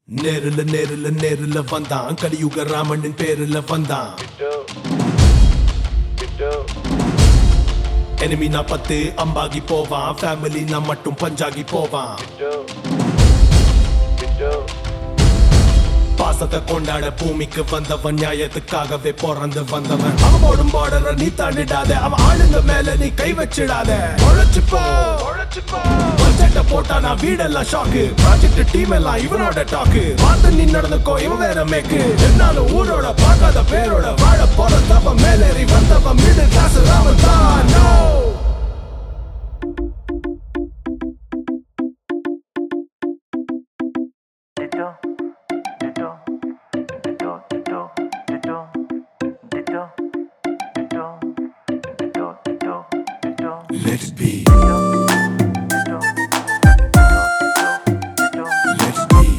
நேருல நேருல நேருல வந்தான் கலியுக ராமனின் பேருல வந்தான் எனிமி நான் பத்து அம்பாகி போவான் ஃபேமிலி நான் மட்டும் பஞ்சாகி போவான் பாசத்தை கொண்டாட பூமிக்கு வந்தவன் நியாயத்துக்காகவே பிறந்து வந்தவன் அவன் போடும் பார்டர நீ தாண்டிடாத அவன் ஆளுங்க மேல நீ கை வச்சிடாத உழைச்சுப்போ பட்ஜெட்ட போட்டா நான் வீடெல்லாம் ஷாக்கு ப்ராஜெக்ட் டீம் எல்லாம் இவனோட டாக்கு பார்த்து நீ நடந்துக்கோ இவன் வேற மேக்கு என்னாலும் ஊரோட பார்க்காத பேரோட வாழ போறதவன் மேலேறி வந்தவன் மிடில் கிளாஸ் ராமன் தான் no. Ditto, ditto, ditto, ditto, ditto, ditto, ditto, ditto, ditto, ditto, Let it be, ditto, ditto, ditto, let it be.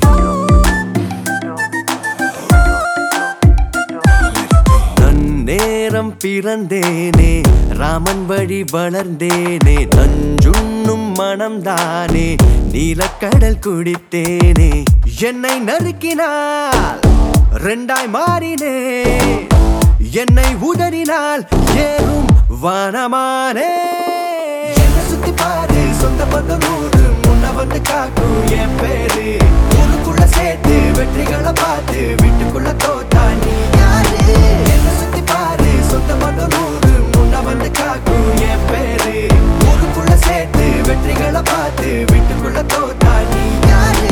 நன்னேரம் பிறந்தேனே Raman வழி வளர்ந்தேனே நஞ்சுண்ணும் மனம்தானே நீலக்கடல் குடித்தேனே என்னை நறுக்கினால் ரெண்டாய் மாறினே என்னை உதறினால் ஏறும் வானமானே என்னை சுத்தி பாரு சொந்த பந்தம் நூறு முன்ன வந்து காக்கும் என் பேரு ஊருக்குள்ள சேர்த்து வெற்றிகளை பார்த்து வீட்டுக்குள்ள தோத்தா நீ யாரு என்னை சுத்தி பாரு சொந்த பந்தம் நூறு முன்ன வந்து காக்கும் என் பேரு ஊருக்குள்ள சேர்த்து வெற்றிகளை பார்த்து வீட்டுக்குள்ள தோத்தா நீ யாரு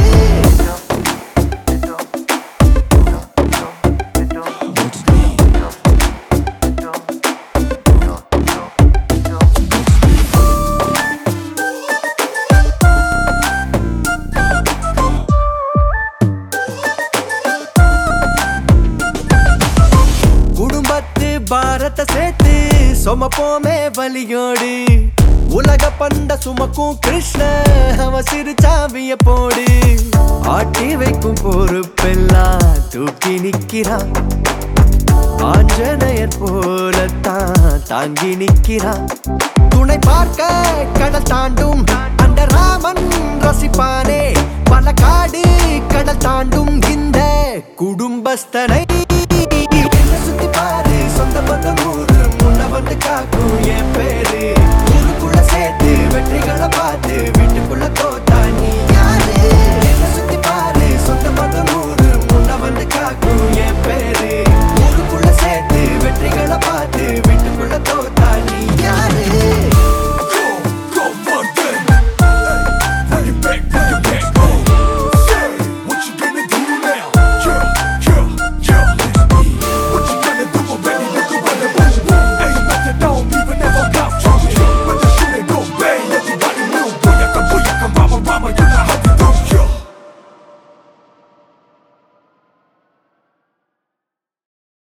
குடும்பத்து பாரத்தை சேர்த்து சுமப்போமே வலியோடு உலக பண்ட சுமக்கும் கிருஷ்ண அவ சிறுச்சாவிய போடு ஆட்டி வைக்கும் பொறுப்பெல்லாம் தூக்கி நிக்கிறான் ஆஞ்சநேயர் போலத்தான் தாங்கி நிக்கிறான் துணை பார்க்க கடல் தாண்டும் அந்த ராமன் ரசிப்பானே பல காடு கடல் தாண்டும் இந்த குடும்பஸ்தனை